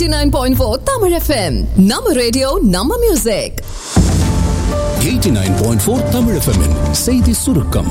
89.4 Tamil FM. நம்ம radio நம்ம music 89.4 Tamil FM -இன் செய்தி சுருக்கம்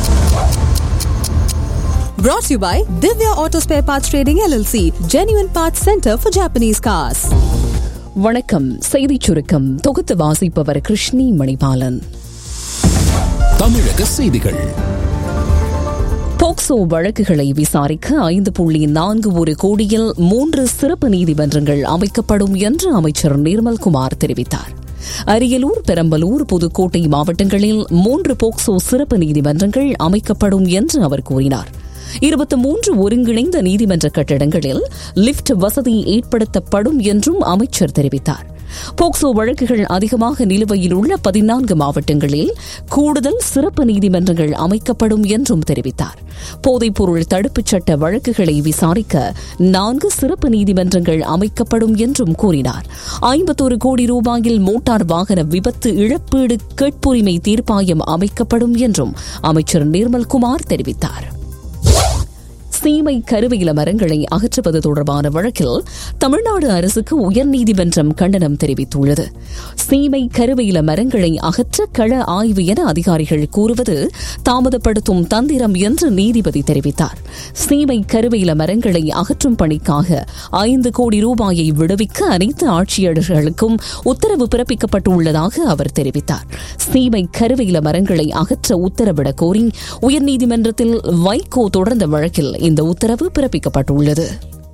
Brought to you by Divya Auto Spare Parts Trading LLC, Genuine Parts Center for Japanese Cars. வணக்கம் செய்திச் சுருக்கம் தொகுத்து வாசிப்பவர் கிருஷ்ணி மணிபாலன் தமிழக செய்திகள் போக்சோ வழக்குகளை விசாரிக்க ஐந்து புள்ளி நான்கு ஒரு கோடியில் மூன்று சிறப்பு நீதிமன்றங்கள் அமைக்கப்படும் என்று அமைச்சர் நிர்மல்குமார் தெரிவித்தார் அரியலூர் பெரம்பலூர் புதுக்கோட்டை மாவட்டங்களில் மூன்று போக்சோ சிறப்பு நீதிமன்றங்கள் அமைக்கப்படும் என்று அவர் கூறினார் இருபத்தி மூன்று ஒருங்கிணைந்த நீதிமன்ற கட்டடங்களில் லிப்ட் வசதி ஏற்படுத்தப்படும் என்றும் அமைச்சர் தெரிவித்தார் போக்சோ வழக்குகள் அதிகமாக நிலுவையில் உள்ள பதினான்கு மாவட்டங்களில் கூடுதல் சிறப்பு நீதிமன்றங்கள் அமைக்கப்படும் என்றும் தெரிவித்தார் போதைப்பொருள் தடுப்புச் சட்ட வழக்குகளை விசாரிக்க நான்கு சிறப்பு நீதிமன்றங்கள் அமைக்கப்படும் என்றும் கூறினார் ஐம்பத்தோரு கோடி ரூபாயில் மோட்டார் வாகன விபத்து இழப்பீடு கேட்புரிமை தீர்ப்பாயம் அமைக்கப்படும் என்றும் அமைச்சர் நிர்மல்குமார் தெரிவித்தார் சீமை கருவேல மரங்களை அகற்றுவது தொடர்பான வழக்கில் தமிழ்நாடு அரசுக்கு உயர்நீதிமன்றம் கண்டனம் தெரிவித்துள்ளது சீமை கருவேல மரங்களை அகற்ற கள ஆய்வு என அதிகாரிகள் கூறுவது தாமதப்படுத்தும் தந்திரம் என்று நீதிபதி தெரிவித்தார் சீமை கருவேல மரங்களை அகற்றும் பணிக்காக ஐந்து கோடி ரூபாயை விடுவிக்க அனைத்து ஆட்சியாளர்களுக்கும் உத்தரவு பிறப்பிக்கப்பட்டுள்ளதாக அவர் தெரிவித்தார் சீமை கருவேல மரங்களை அகற்ற உத்தரவிடக் கோரி உயர்நீதிமன்றத்தில் வைகோ தொடர்ந்த வழக்கில் இந்த உத்தரவு பிறப்பிக்கப்பட்டுள்ளது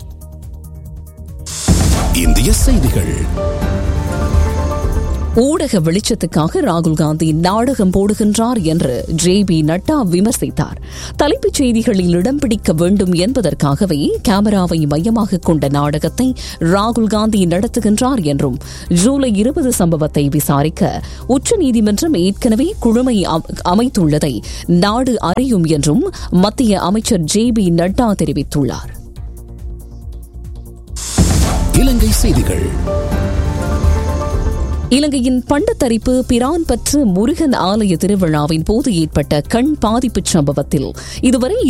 இந்திய செய்திகள் ஊடக வெளிச்சத்துக்காக ராகுல் காந்தி நாடகம் போடுகின்றார் என்று ஜே பி நட்டா விமர்சித்தார் தலைப்புச் செய்திகளில் இடம் பிடிக்க வேண்டும் என்பதற்காகவே கேமராவை மையமாக கொண்ட நாடகத்தை ராகுல் காந்தி நடத்துகின்றார் என்றும் ஜூலை இருபது சம்பவத்தை விசாரிக்க உச்சநீதிமன்றம் ஏற்கனவே குழுமை அமைத்துள்ளதை நாடு அறியும் என்றும் மத்திய அமைச்சர் ஜே பி நட்டா தெரிவித்துள்ளார் இலங்கை செய்திகள் இலங்கையின் பண்டத்தரிப்பு பிரான்பற்று முருகன் ஆலய திருவிழாவின் போது ஏற்பட்ட கண் பாதிப்புச் சம்பவத்தில் இதுவரை